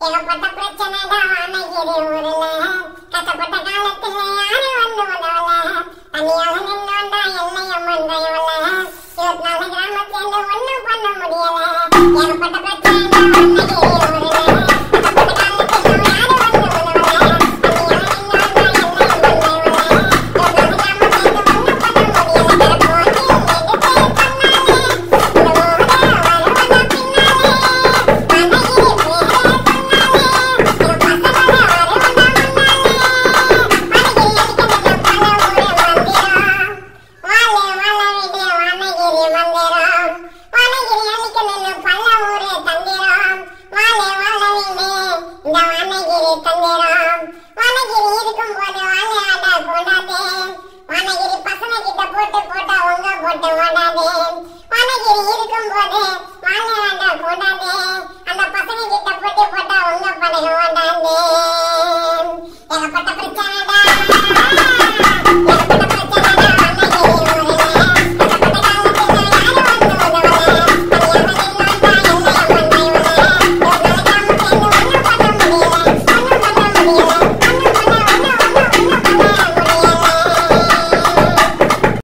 ஏகப்பட்ட பிரச்சனை தான் அன்னைக்கு ஊர்ல கஷ்டப்பட்ட காலத்துல யாரு வந்து உதவல தனியாக நின்னோண்டா எல்லையும் வந்தையோல இருபத்தி நாலு கிராமத்துல ஒண்ணும் பண்ண முடியல ஏகப்பட்ட பிரச்சனை தான் அன்னைக்கு ஊர்ல கஷ்டப்பட்ட காலத்துல யாரு வந்து உதவல தனியாக நின்னோண்டா எல்லையும் வந்தையோல இருபத்தி நாலு கிராமத்துல ஒண்ணும் பண்ண முடியல போட்டி எடுத்து பண்ணாலே இந்த ஊரே வருவதா பின்னாலே போட்டு போட்டா உங்க போட்டு ஓடாதே வானகிரி இருக்கும் போது வாழ வேண்டாம் போடாதே அந்த பசங்க கிட்ட போட்டு